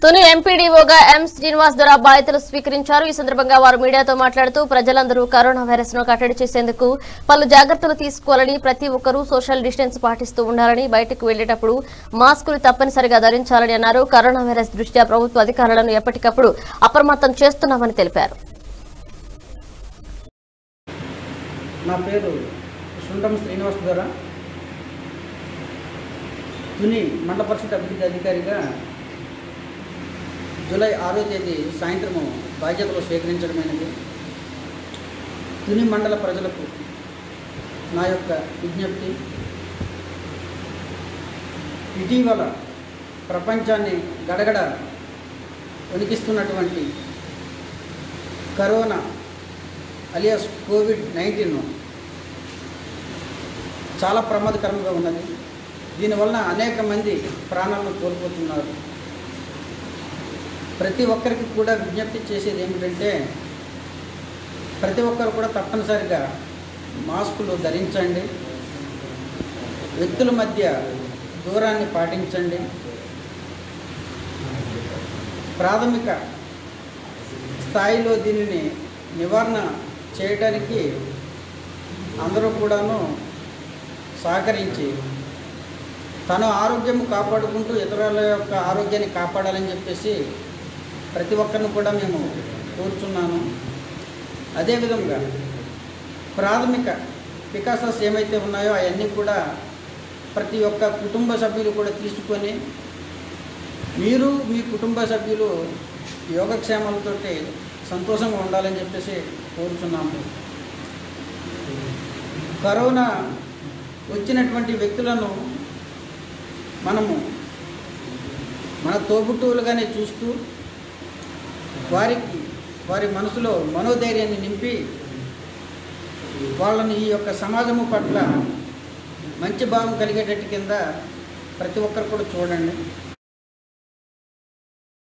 తుని ఎంపీడీఓగా ఎం శ్రీనివాస్ దొర బాధ్యతలు స్వీకరించారు ఈ సందర్భంగా వారు మీడియాతో మాట్లాడుతూ ప్రజలందరూ కరోనా వైరస్ ను కట్టడి చేసేందుకు పలు జాగ్రత్తలు తీసుకోవాలని ప్రతి ఒక్కరూ సోషల్ డిస్టెన్స్ పాటిస్తూ ఉండాలని బయటకు వెళ్లేటప్పుడు మాస్కులు తప్పనిసరిగా ధరించాలని అన్నారు కరోనా వైరస్ దృష్ట్యా ప్రభుత్వ అధికారులను ఎప్పటికప్పుడు అప్రమత్తం చేస్తున్నామని తెలిపారు నా పేరు శుండం శ్రీనివాస్ ద్వారా తుని మండల పరిషత్ అభివృద్ధి అధికారిగా జూలై ఆరో తేదీ సాయంత్రము బాధ్యతలు స్వీకరించడమైనది తుని మండల ప్రజలకు నా యొక్క విజ్ఞప్తి ఇటీవల ప్రపంచాన్ని గడగడ వణికిస్తున్నటువంటి కరోనా అలియాస్ కోవిడ్ నైన్టీన్ చాలా ప్రమాదకరంగా ఉన్నది దీనివలన అనేక మంది ప్రాణాలను కోల్పోతున్నారు ప్రతి ఒక్కరికి కూడా విజ్ఞప్తి చేసేది ఏమిటంటే ప్రతి ఒక్కరు కూడా తప్పనిసరిగా మాస్కులు ధరించండి వ్యక్తుల మధ్య దూరాన్ని పాటించండి ప్రాథమిక స్థాయిలో దీనిని నివారణ చేయడానికి అందరూ కూడాను సహకరించి తన ఆరోగ్యం కాపాడుకుంటూ ఇతరుల యొక్క ఆరోగ్యాన్ని కాపాడాలని చెప్పేసి ప్రతి ఒక్కరిని కూడా మేము కోరుచున్నాను అదేవిధంగా ప్రాథమిక వికాసాస్ ఏమైతే ఉన్నాయో అవన్నీ కూడా ప్రతి ఒక్క కుటుంబ సభ్యులు కూడా తీసుకొని మీరు మీ కుటుంబ సభ్యులు యోగక్షేమాలతోటి సంతోషంగా ఉండాలని చెప్పేసి కోరుచున్నాము కరోనా వచ్చినటువంటి వ్యక్తులను మనము మన తోబుట్టువులుగానే చూస్తూ వారికి వారి మనసులో మనోధైర్యాన్ని నింపి వాళ్ళని ఈ యొక్క సమాజము పట్ల మంచి భావం కలిగేటట్టు కింద ప్రతి ఒక్కరు కూడా చూడండి